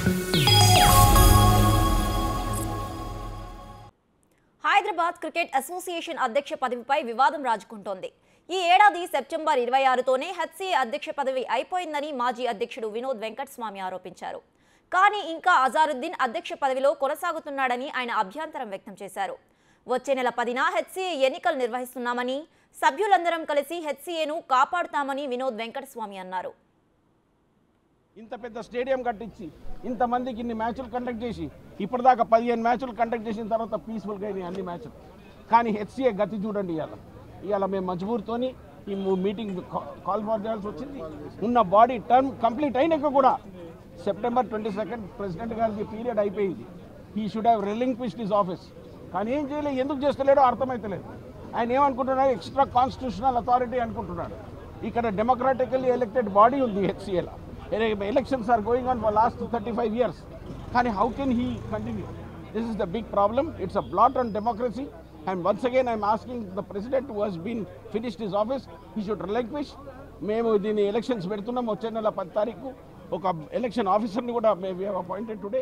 Hyderabad cricket association అధ్యక్ష పదవిపై వివాదం రాజుకుంటోంది ఈ ఏడాది సెప్టెంబర్ ఇరవై ఆరుతోనే హెచ్సీఏ అధ్యక్ష పదవి అయిపోయిందని మాజీ అధ్యక్షుడు వినోద్ వెంకటస్వామి ఆరోపించారు కానీ ఇంకా అజారుద్దీన్ అధ్యక్ష పదవిలో కొనసాగుతున్నాడని ఆయన అభ్యంతరం వ్యక్తం చేశారు వచ్చే నెల పదిన హెచ్సీఏ ఎన్నికలు నిర్వహిస్తున్నామని సభ్యులందరం కలిసి హెచ్సీఏను కాపాడుతామని వినోద్ వెంకటస్వామి అన్నారు ఇంత పెద్ద స్టేడియం కట్టించి ఇంతమందికి ఇన్ని మ్యాచ్లు కండక్ట్ చేసి ఇప్పటిదాకా పదిహేను మ్యాచ్లు కండక్ట్ చేసిన తర్వాత పీస్ఫుల్గా అయినాయి అన్ని మ్యాచ్లు కానీ హెచ్సిఏ గతి చూడండి ఇవాళ ఇవాళ మేము మజ్బూర్తోని ఈ ము- మీటింగ్ కా- కాల్ ఫర్ చేయాల్సి వచ్చింది ఉన్న బాడీ టర్మ్ కంప్లీట్ అయినాక కూడా సెప్టెంబర్ ట్వంటీ సెకండ్ ప్రెసిడెంట్ గారికి పీరియడ్ అయిపోయింది he should have relinquished his office కానీ ఏం చేయలేదు ఎందుకు చేస్తలేడో అర్థమైతలేదు ఆయన ఏమనుకుంటున్నాడు ఎక్స్ట్రా కాన్స్టిట్యూషనల్ అథారిటీ అనుకుంటున్నాడు ఇక్కడ డెమోక్రాటికల్లీ ఎలక్టెడ్ బాడీ ఉంది హెచ్సిఏలో elections are going on for last thirty five years కానీ how can he continue this is the big problem it's a blot on democracy and once again I'm asking the president who has been finished his office he should relinquish మేము దీన్ని elections పెడుతున్నాం వచ్చే నెల పది తారీఖు ఒక election ఆఫీసర్ని కూడా మేము అపాయింటెడ్ టుడే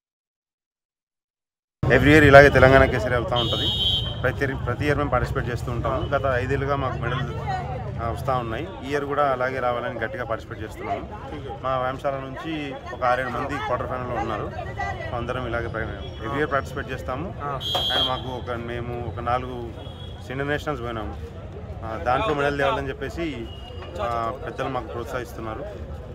ఎవ్రీ ఇయర్ ఇలాగే తెలంగాణ కేసరి వెళ్తూ ఉంటుంది ప్రతి ప్రతి ఇయర్ మేము పార్టిసిపేట్ చేస్తూ ఉంటాము గత ఐదేళ్ళుగా మాకు మెడల్ వస్తూ ఉన్నాయి ఈ ఇయర్ కూడా అలాగే రావాలని గట్టిగా పార్టిసిపేట్ చేస్తున్నాము మా వ్యాయామశాల నుంచి ఒక ఆరేడు మంది క్వార్టర్ ఫైనల్లో ఉన్నారు అందరం ఇలాగే ఎవ్రీ ఇయర్ పార్టిసిపేట్ చేస్తాము అండ్ మాకు ఒక మేము ఒక నాలుగు సీనియర్ నేషనల్స్ పోయినాము ఆ, దాంట్లో మెడల్ తేవాలని చెప్పేసి ఆ, పెద్దలు మాకు ప్రోత్సహిస్తున్నారు